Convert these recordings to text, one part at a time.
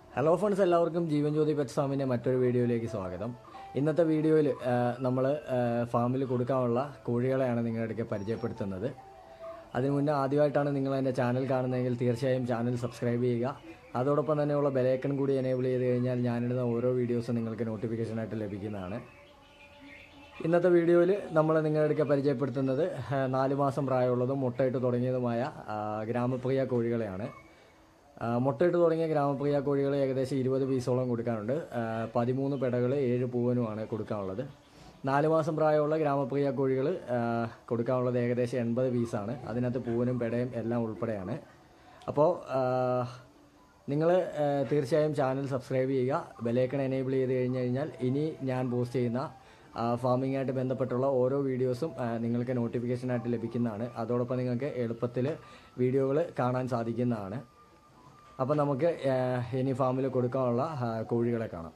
hello friends എല്ലാവർക്കും ജീവൻ ജ്യോതി pet ഫാമിൻ്റെ മറ്റൊരു വീഡിയോയിലേക്ക് സ്വാഗതം ഇന്നത്തെ വീഡിയോയിൽ നമ്മൾ ഫാമിൽ കൊടുക്കാനുള്ള കോഴികളെയാണ് നിങ്ങളുടെ അടുക്കെ പരിചയപ്പെടുത്തുന്നത് അതിനു മുന്നേ ആദ്യമായിട്ടാണ് നിങ്ങൾ എൻ്റെ ചാനൽ കാണുന്നതെങ്കിൽ തീർച്ചയായും ചാനൽ സബ്സ്ക്രൈബ് ചെയ്യുക അതോടൊപ്പം തന്നെയുള്ള ബെലൈക്കൺ കൂടി എനേബിൾ ചെയ്ത് കഴിഞ്ഞാൽ ഞാനിടുന്ന ഓരോ വീഡിയോസും നിങ്ങൾക്ക് നോട്ടിഫിക്കേഷനായിട്ട് ലഭിക്കുന്നതാണ് ഇന്നത്തെ വീഡിയോയിൽ നമ്മൾ നിങ്ങളുടെ അടുക്കെ പരിചയപ്പെടുത്തുന്നത് ആ, നാല് മാസം പ്രായമുള്ളതും മുട്ടയിട്ട് തുടങ്ങിയതുമായ ആ, ഗ്രാമപ്രിയ കോഴികളെയാണ് ആ, മുട്ടയിട്ട് തുടങ്ങിയ ഗ്രാമപ്രിയ കോഴികൾ ഏകദേശം ഇരുപത് പീസോളം കൊടുക്കാനുണ്ട് ആ, പതിമൂന്ന് പെടകൾ ഏഴ് പൂവനുമാണ് കൊടുക്കാനുള്ളത് നാല് മാസം പ്രായമുള്ള ഗ്രാമപ്രിയ കോഴികൾ കൊടുക്കാനുള്ളത് ഏകദേശം എൺപത് പീസാണ് അതിനകത്ത് പൂവനും പെടയും എല്ലാം ഉൾപ്പെടെയാണ് അപ്പോൾ നിങ്ങൾ തീർച്ചയായും ചാനൽ സബ്സ്ക്രൈബ് ചെയ്യുക ബെലേക്കൺ എനേബിൾ ചെയ്ത് കഴിഞ്ഞ് കഴിഞ്ഞാൽ ഇനി ഞാൻ പോസ്റ്റ് ചെയ്യുന്ന ഫാമിംഗ് ആയിട്ട് ബന്ധപ്പെട്ടുള്ള ഓരോ വീഡിയോസും ആ, നിങ്ങൾക്ക് നോട്ടിഫിക്കേഷനായിട്ട് ലഭിക്കുന്നതാണ് അതോടൊപ്പം നിങ്ങൾക്ക് എളുപ്പത്തിൽ വീഡിയോകൾ കാണാൻ സാധിക്കുന്നതാണ് അപ്പോൾ നമുക്ക് ആ, ഇനി ഫാമിൽ കൊടുക്കാനുള്ള ആ, കോഴികളെ കാണാം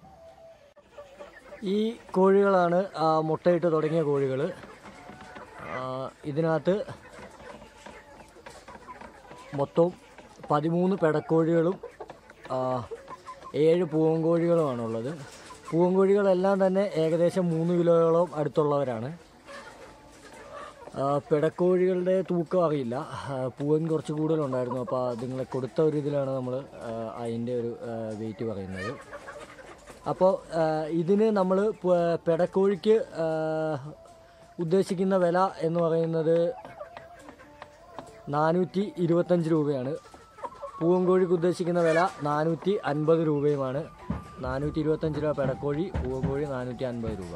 ഈ കോഴികളാണ് ആ, മുട്ടയിട്ട് തുടങ്ങിയ കോഴികൾ ഇതിനകത്ത് മൊത്തം പതിമൂന്ന് പെടക്കോഴികളും ആ, ഏഴ് പൂവൻകോഴികളുമാണുള്ളത് പൂവൻകോഴികളെല്ലാം തന്നെ ഏകദേശം മൂന്ന് കിലോയോളം അടുത്തുള്ളവരാണ് ആ, പിടക്കോഴികളുടെ തൂക്കം അറിയില്ല ആ, പൂവൻ കുറച്ച് കൂടുതലുണ്ടായിരുന്നു അപ്പോൾ അതുങ്ങളെ കൊടുത്ത ഒരു ഇതിലാണ് നമ്മൾ അതിൻ്റെ ഒരു വെയിറ്റ് പറയുന്നത് അപ്പോൾ ആ, ഇതിന് നമ്മൾ പിടക്കോഴിക്ക് ആ, ഉദ്ദേശിക്കുന്ന വില എന്ന് പറയുന്നത് നാനൂറ്റി ഇരുപത്തഞ്ച് രൂപയാണ് പൂവൻകോഴിക്ക് ഉദ്ദേശിക്കുന്ന വില നാനൂറ്റി അൻപത് രൂപയുമാണ് നാനൂറ്റി ഇരുപത്തഞ്ച് രൂപ പെടക്കോഴി പൂവൻകോഴി നാനൂറ്റി അൻപത് രൂപ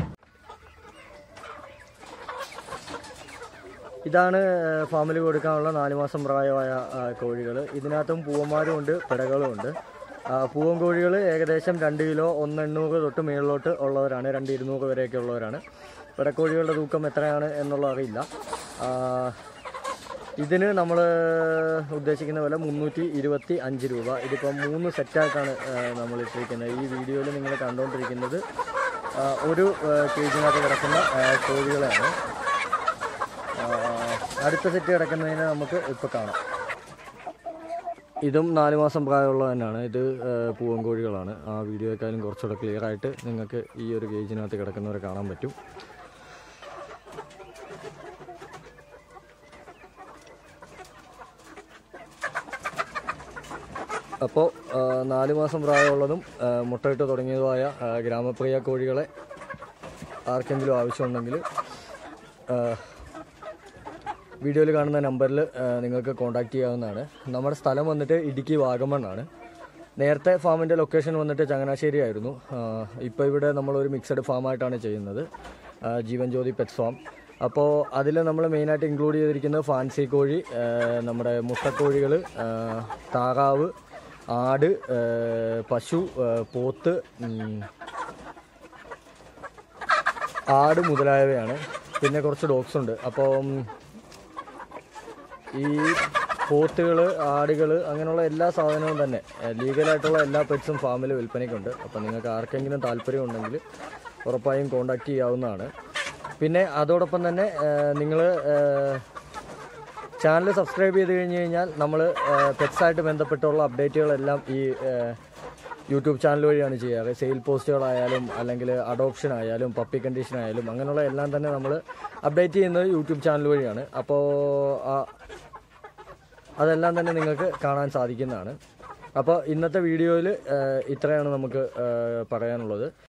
ഇതാണ് ഫാമിൽ കൊടുക്കാനുള്ള നാല് മാസം പ്രായമായ കോഴികൾ ഇതിനകത്തും പൂവന്മാരും ഉണ്ട് പിടകളും ഉണ്ട് ആ, പൂവൻ കോഴികൾ ഏകദേശം രണ്ട് കിലോ ഒന്ന് എണ്ണൂറ് തൊട്ട് മേളിലോട്ട് ഉള്ളവരാണ് രണ്ട് ഇരുന്നൂറ് വരെയൊക്കെ ഉള്ളവരാണ് പിടക്കോഴികളുടെ തൂക്കം എത്രയാണ് എന്നുള്ള അറിയില്ല ആ, ഇതിന് നമ്മൾ ഉദ്ദേശിക്കുന്ന വില മുന്നൂറ്റി ഇരുപത്തി അഞ്ച് രൂപ ഇതിപ്പം മൂന്ന് സെറ്റായിട്ടാണ് നമ്മൾ ഇട്ടിരിക്കുന്നത് ഈ വീഡിയോയിൽ നിങ്ങൾ കണ്ടുകൊണ്ടിരിക്കുന്നത് ആ, ഒരു ആ, കേജിനകത്ത് കിടക്കുന്ന ആ, കോഴികളെയാണ് ആ, അടുത്ത സെറ്റ് കിടക്കുന്നതിന് നമുക്ക് ഇപ്പോൾ കാണാം ഇതും നാല് മാസം പ്രായമുള്ള തന്നെയാണ് ഇത് ആ, പൂവൻ കോഴികളാണ് ആ വീഡിയോയെക്കാളും കുറച്ചുകൂടെ ക്ലിയർ ആയിട്ട് നിങ്ങൾക്ക് ഈ ഒരു കേജിനകത്ത് കിടക്കുന്നവരെ കാണാൻ പറ്റും അപ്പോൾ നാല് മാസം പ്രായമുള്ളതും ആ, മുട്ടയിട്ട് തുടങ്ങിയതുമായ ആ, ഗ്രാമപ്രിയ കോഴികളെ ആർക്കെങ്കിലും ആവശ്യമുണ്ടെങ്കിൽ ആ, വീഡിയോയിൽ കാണുന്ന നമ്പറിൽ നിങ്ങൾക്ക് കോൺടാക്റ്റ് ചെയ്യാവുന്നതാണ് നമ്മുടെ സ്ഥലം വന്നിട്ട് ഇടുക്കി വാഗമണ്ണാണ് നേരത്തെ ഫാമിൻ്റെ ലൊക്കേഷൻ വന്നിട്ട് ചങ്ങനാശ്ശേരി ആയിരുന്നു ഇപ്പോൾ ഇവിടെ നമ്മളൊരു മിക്സഡ് ഫാമായിട്ടാണ് ചെയ്യുന്നത് ആ, ജീവൻ ജ്യോതി പെറ്റ് ഫാം അപ്പോൾ അതിൽ നമ്മൾ മെയിനായിട്ട് ഇൻക്ലൂഡ് ചെയ്തിരിക്കുന്നത് ഫാൻസി കോഴി ആ, നമ്മുടെ മുട്ടക്കോഴികൾ ആ, താറാവ് ആട് ആ, പശു ആ, പോത്ത് ഉം, ആട് മുതലായവയാണ് പിന്നെ കുറച്ച് ഡോഗ്സ് ഉണ്ട് അപ്പം ഈ പോത്തുകൾ ആടുകൾ അങ്ങനെയുള്ള എല്ലാ സാധനവും തന്നെ ലീഗലായിട്ടുള്ള എല്ലാ പെറ്റ്സും ഫാമിൽ വിൽപ്പനയ്ക്കുണ്ട് അപ്പം നിങ്ങൾക്ക് ആർക്കെങ്കിലും താല്പര്യം ഉണ്ടെങ്കിൽ ഉറപ്പായും കോണ്ടാക്ട് ചെയ്യാവുന്നതാണ് പിന്നെ അതോടൊപ്പം തന്നെ നിങ്ങൾ ചാനൽ സബ്സ്ക്രൈബ് ചെയ്ത് കഴിഞ്ഞ് കഴിഞ്ഞാൽ നമ്മൾ പെറ്റ്സായിട്ട് ബന്ധപ്പെട്ടുള്ള അപ്ഡേറ്റുകളെല്ലാം ഈ ഏഹ്, യൂട്യൂബ് ചാനൽ വഴിയാണ് ചെയ്യാറ് സെയിൽ പോസ്റ്റുകളായാലും അല്ലെങ്കിൽ അഡോപ്ഷൻ ആയാലും പപ്പി കണ്ടീഷൻ ആയാലും അങ്ങനെയുള്ള എല്ലാം തന്നെ നമ്മൾ അപ്ഡേറ്റ് ചെയ്യുന്നത് യൂട്യൂബ് ചാനൽ വഴിയാണ് അപ്പോൾ അതെല്ലാം തന്നെ നിങ്ങൾക്ക് കാണാൻ സാധിക്കുന്നതാണ് അപ്പോൾ ഇന്നത്തെ വീഡിയോയിൽ ഇത്രയാണ് നമുക്ക് ഏഹ്, പറയാനുള്ളത്